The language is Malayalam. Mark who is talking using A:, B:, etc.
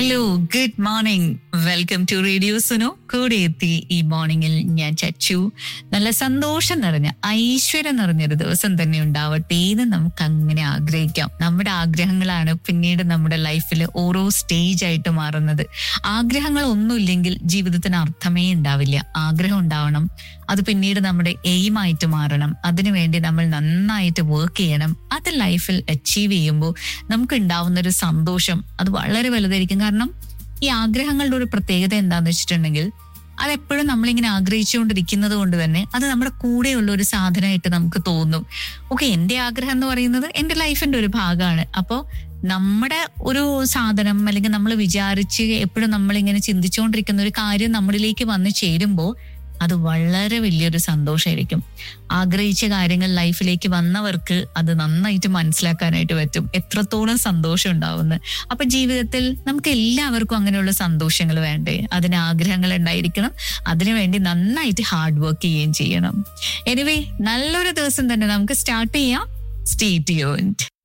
A: hello good morning welcome to radio Suno കൂടെ എത്തി ഈ മോർണിംഗിൽ ഞാൻ ചച്ചു നല്ല സന്തോഷം നിറഞ്ഞ ഐശ്വര്യം നിറഞ്ഞൊരു ദിവസം തന്നെ ഉണ്ടാവട്ടെ എന്ന് നമുക്ക് അങ്ങനെ ആഗ്രഹിക്കാം നമ്മുടെ ആഗ്രഹങ്ങളാണ് പിന്നീട് നമ്മുടെ ലൈഫിൽ ഓരോ സ്റ്റേജ് ആയിട്ട് മാറുന്നത് ആഗ്രഹങ്ങൾ ഒന്നുമില്ലെങ്കിൽ ജീവിതത്തിന് അർത്ഥമേ ഉണ്ടാവില്ല ആഗ്രഹം ഉണ്ടാവണം അത് പിന്നീട് നമ്മുടെ എയിമായിട്ട് മാറണം അതിനുവേണ്ടി നമ്മൾ നന്നായിട്ട് വർക്ക് ചെയ്യണം അത് ലൈഫിൽ അച്ചീവ് ചെയ്യുമ്പോൾ നമുക്ക് ഉണ്ടാവുന്ന ഒരു സന്തോഷം അത് വളരെ വലുതായിരിക്കും കാരണം ഈ ആഗ്രഹങ്ങളുടെ ഒരു പ്രത്യേകത എന്താന്ന് വെച്ചിട്ടുണ്ടെങ്കിൽ അതെപ്പോഴും നമ്മളിങ്ങനെ ആഗ്രഹിച്ചുകൊണ്ടിരിക്കുന്നത് കൊണ്ട് തന്നെ അത് നമ്മുടെ കൂടെയുള്ള ഒരു സാധനമായിട്ട് നമുക്ക് തോന്നും ഓക്കെ എന്റെ ആഗ്രഹം എന്ന് പറയുന്നത് എന്റെ ലൈഫിന്റെ ഒരു ഭാഗമാണ് അപ്പോൾ നമ്മുടെ ഒരു സാധനം അല്ലെങ്കിൽ നമ്മൾ വിചാരിച്ച് എപ്പോഴും നമ്മളിങ്ങനെ ചിന്തിച്ചുകൊണ്ടിരിക്കുന്ന ഒരു കാര്യം നമ്മളിലേക്ക് വന്ന് ചേരുമ്പോൾ അത് വളരെ വലിയൊരു സന്തോഷമായിരിക്കും ആഗ്രഹിച്ച കാര്യങ്ങൾ ലൈഫിലേക്ക് വന്നവർക്ക് അത് നന്നായിട്ട് മനസ്സിലാക്കാനായിട്ട് പറ്റും എത്രത്തോളം സന്തോഷം ഉണ്ടാവുന്നു അപ്പൊ ജീവിതത്തിൽ നമുക്ക് എല്ലാവർക്കും അങ്ങനെയുള്ള സന്തോഷങ്ങൾ വേണ്ടേ അതിന് ആഗ്രഹങ്ങൾ ഉണ്ടായിരിക്കണം അതിനുവേണ്ടി നന്നായിട്ട് ഹാർഡ് വർക്ക് ചെയ്യുകയും ചെയ്യണം എനിവേ നല്ലൊരു ദിവസം തന്നെ നമുക്ക് സ്റ്റാർട്ട് ചെയ്യാം സ്റ്റേ ട്യൂൺഡ്